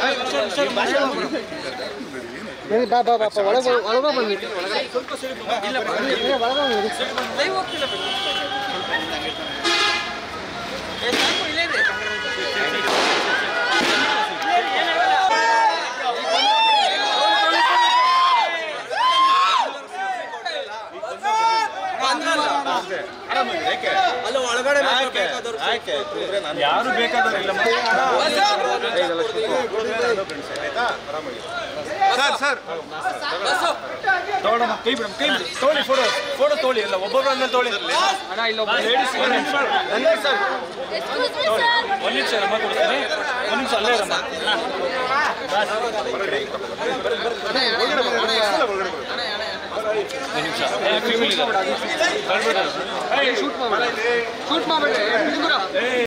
ಬಾ ಬಾ ಬಾಪ ಒಳಗೆ ಒಳಗೆ ಬಂದ್ವಿ ಇಲ್ಲ ಒಳಗೆ ಯಾರು ಬೇಕಾದವರಿಲ್ಲ ಸರ್ ಸರ್ ತಗೊಳಮ್ಮ ಕೈ ಬಿಡಮ್ಮ ಕೈ ಬಿಡಿ ತೊಗೊಳ್ಳಿ ಫೋಟೋ ಫೋಟೋ ತೊಗೊಳ್ಳಿ ಎಲ್ಲ ಒಬ್ಬೊಬ್ರು ಅಂದ್ರೆ ತೊಗೊಳ್ಳಿ ಲೇಡೀಸ್ ಒಂದು ನಿಮಿಷ ಸರ್ ಒಂದು ನಿಮಿಷ ಅಮ್ಮ ಕೊಡ್ತೀನಿ ಒಂದು ನಿಮಿಷ ಅಲ್ಲೇ ಇರಮ್ಮ ಒಂದು ನಿಮಿಷ ಫೀಮೇಲ್ ಶೂಟ್ ಮಾಡ್ಬೇಡ್ರಿ